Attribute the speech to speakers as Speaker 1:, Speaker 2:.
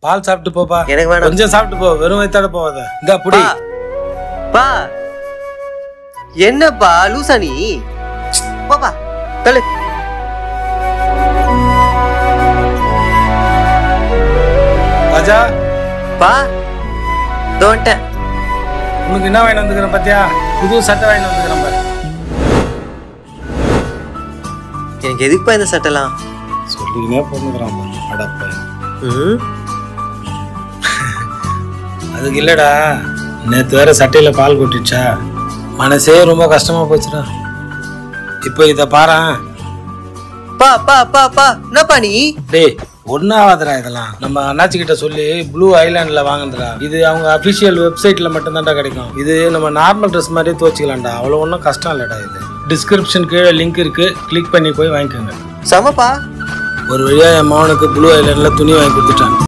Speaker 1: பால் சாப்பிட்டு போப்பா
Speaker 2: எனக்கு வேணாம்
Speaker 1: கொஞ்சம் சாப்பிட்டு போ வெறும் வயித்தாட போவாத இந்த புடி
Speaker 2: பா பா என்னப்பா லூசா நீ பாப்பா தள்ளு
Speaker 1: ராஜா
Speaker 2: பா இதோ வந்துட்டேன்
Speaker 1: உனக்கு என்ன வாங்கி வந்துக்கிறேன் பாத்தியா புது சட்டை வாங்கி வந்துக்கிறேன் பாரு
Speaker 2: எனக்கு எதுக்குப்பா இந்த சட்டைலாம்
Speaker 1: சொல்லிக்கினே பொண்ணுக்கிறான் பாரு அடப்ப
Speaker 2: ம்
Speaker 1: அதுக்கு இல்லடா நேத்து வேற சட்டையில பால் கொட்டிடுச்சா மனசே ரொம்ப கஷ்டமா போச்சுடா இப்போ இத பாரேன்
Speaker 2: பா பா பா பா என்னப்பா நீ
Speaker 1: டேய் ஒன்னாவதுடா இதெல்லாம் நம்ம அண்ணாச்சி கிட்ட சொல்லி ப்ளூ ஐலாண்ட்ல வாங்குறதுடா இது அவங்க அபிஷியல் வெப்சைட்ல மட்டும்தான்டா கிடைக்கும் இது நம்ம நார்மல் ட்ரெஸ் மாதிரியே துவச்சிக்கலாம்டா அவ்வளோ ஒன்றும் கஷ்டம் இல்லடா இது டிஸ்கிரிப்ஷன் கீழே லிங்க் இருக்கு கிளிக் பண்ணி போய் வாங்கிக்கோங்க
Speaker 2: செமப்பா
Speaker 1: ஒரு வழியா என் மகனுக்கு ப்ளூ ஐலாண்ட்ல துணி வாங்கி கொடுத்துட்டான்